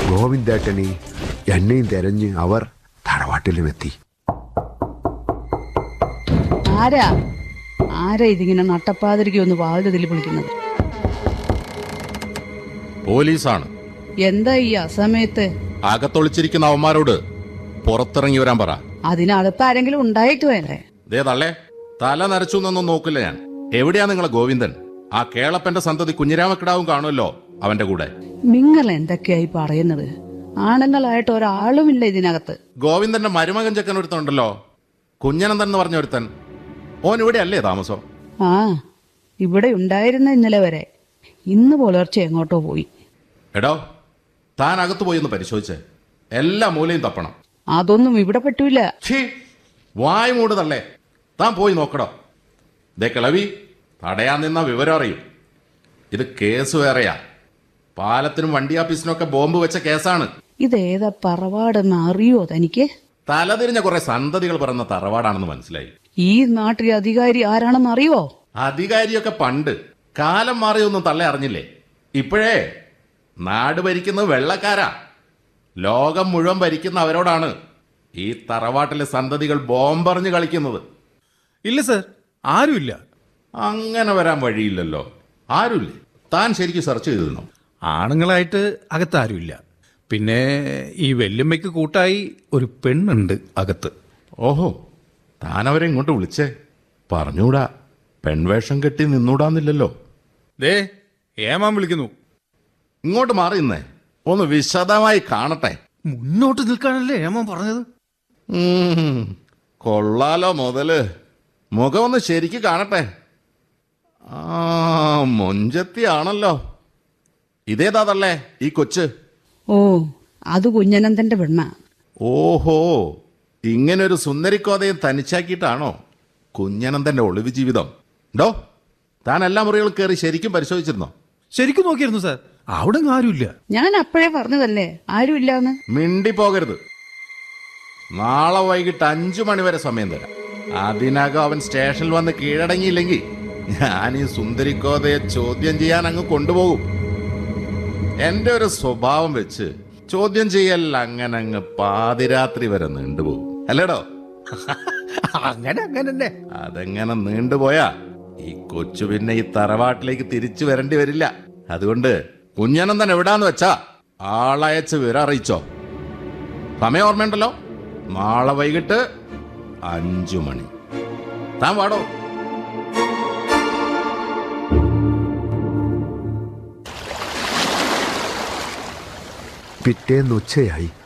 ഗോവിന്ദേട്ടനെ എന്നെയും തെരഞ്ഞ് അവർ തറവാട്ടിലുമെത്തി ആരാ ആരാ ഇതിങ്ങനെ നട്ടപ്പാതിരിക്ക് ഒന്ന് വാതിൽ വിളിക്കുന്നത് പോലീസാണ് എന്താ ഈ അസമയത്ത് അകത്തൊളിച്ചിരിക്കുന്ന അവന്മാരോട് പുറത്തിറങ്ങി വരാൻ പറ അതിനകത്ത് ആരെങ്കിലും ഉണ്ടായിട്ട് വേണ്ടേ ദേ തള്ളേ തല നരച്ചു എന്നൊന്നും നോക്കില്ല ഞാൻ എവിടെയാ നിങ്ങളെ ഗോവിന്ദൻ ആ കേളപ്പന്റെ സന്തതി കുഞ്ഞിരാമക്കിടാവും കാണുമല്ലോ അവന്റെ കൂടെ നിങ്ങൾ എന്തൊക്കെയായി പറയുന്നത് ആണുങ്ങളായിട്ട് ഒരാളുമില്ല ഇതിനകത്ത് ഗോവിന്ദന്റെ മരുമകൻ ചെക്കൻ ഒരുത്തനുണ്ടല്ലോ കുഞ്ഞനന്ദൻ എന്ന് പറഞ്ഞ ഒരുത്തൻ ഓൻ ഇവിടെ അല്ലേ താമസം ആ ഇവിടെ ഉണ്ടായിരുന്ന ഇന്നലെ വരെ ഇന്ന് പുലർച്ചെ എങ്ങോട്ടോ പോയി എടോ താൻ അകത്ത് പോയി ഒന്ന് പരിശോധിച്ചേ എല്ലാ മൂലയും തപ്പണം അതൊന്നും ഇവിടെ പറ്റൂല ഛീ വായ് മൂട് തള്ളേ താൻ പോയി നോക്കടോ ദേ കിളവി തടയാൻ നിന്ന വിവരം അറിയും ഇത് കേസ് വേറെയാ പാലത്തിനും വണ്ടി ആഫീസിനും ഒക്കെ ബോംബ് വെച്ച കേസാണ് ഇതേതാ പറവാടെന്ന് അറിയോ തനിക്ക് തലതിരിഞ്ഞ കുറെ സന്തതികൾ പറയുന്ന തറവാടാണെന്ന് മനസ്സിലായി ഈ നാട്ടിലെ അധികാരി ആരാണെന്ന് അറിയോ അധികാരിയൊക്കെ പണ്ട് കാലം മാറിയൊന്നും തള്ളെ അറിഞ്ഞില്ലേ ഇപ്പോഴേ നാട് ഭരിക്കുന്നത് വെള്ളക്കാരാ ലോകം മുഴുവൻ ഭരിക്കുന്ന അവരോടാണ് ഈ തറവാട്ടിലെ സന്തതികൾ ബോംബെറിഞ്ഞ് കളിക്കുന്നത് ഇല്ല സർ ആരുമില്ല അങ്ങനെ വരാൻ വഴിയില്ലല്ലോ ആരുമില്ലേ താൻ ശരിക്കും സെർച്ച് ചെയ്തിരുന്നു ആണുങ്ങളായിട്ട് അകത്ത് ആരുമില്ല പിന്നെ ഈ വെല്ലുമ്മയ്ക്ക് കൂട്ടായി ഒരു പെണ്ണുണ്ട് അകത്ത് ഓഹോ താൻ അവരെ ഇങ്ങോട്ട് വിളിച്ചേ പറഞ്ഞൂടാ പെൺവേഷം കെട്ടി നിന്നൂടാന്നില്ലല്ലോ ദേ ഏമാൻ വിളിക്കുന്നു ഇങ്ങോട്ട് മാറി നിന്നേ ഒന്ന് വിശദമായി കാണട്ടെ മുന്നോട്ട് നിൽക്കാനല്ലേ ഏമാൻ പറഞ്ഞത് ഉം, കൊള്ളാലോ മുതല് മുഖം ഒന്ന് ശരിക്ക് കാണട്ടെ ആ മൊഞ്ചത്തിയാണല്ലോ ഇതേതാതല്ലേ ഈ കൊച്ച് ഓ അത് കുഞ്ഞനന്ദന്റെ പെണ്ണ ഓഹോ ഇങ്ങനൊരു സുന്ദരിക്കോതയും തനിച്ചാക്കിയിട്ടാണോ കുഞ്ഞനന്ദന്റെ ഒളിവ് ജീവിതം ഡോ താൻ എല്ലാ മുറികളും കയറി ശരിക്കും പരിശോധിച്ചിരുന്നോ ശരിക്കും നോക്കിയിരുന്നു സാർ അവിടെ അങ്ങ് ആരുമില്ല ഞാൻ അപ്പോഴേ പറഞ്ഞതല്ലേ ആരുമില്ലാന്ന് മിണ്ടി പോകരുത് നാളെ വൈകിട്ട് അഞ്ചു മണിവരെ സമയം തരാം അതിനകം അവൻ സ്റ്റേഷനിൽ വന്ന് കീഴടങ്ങിയില്ലെങ്കിൽ ഞാൻ ഈ സുന്ദരിക്കോതയെ ചോദ്യം ചെയ്യാൻ അങ്ങ് കൊണ്ടുപോകും എന്റെ ഒരു സ്വഭാവം വെച്ച് ചോദ്യം ചെയ്യൽ അങ്ങനെ അങ്ങ് പാതിരാത്രി വരെ നീണ്ടുപോകും അല്ലേടോ അങ്ങനെ അങ്ങനെ തന്നെ അതെങ്ങനെ നീണ്ടുപോയാ ഈ കൊച്ചു പിന്നെ ഈ തറവാട്ടിലേക്ക് തിരിച്ചു വരേണ്ടി വരില്ല അതുകൊണ്ട് കുഞ്ഞനന്ദൻ എവിടാന്ന് വെച്ചാ ആളയച്ച് വിവരം അറിയിച്ചോ സമയം ഓർമ്മയുണ്ടല്ലോ നാളെ വൈകിട്ട് അഞ്ചു മണി താൻ വാടോ പിറ്റേന്ന് ഉച്ചയായി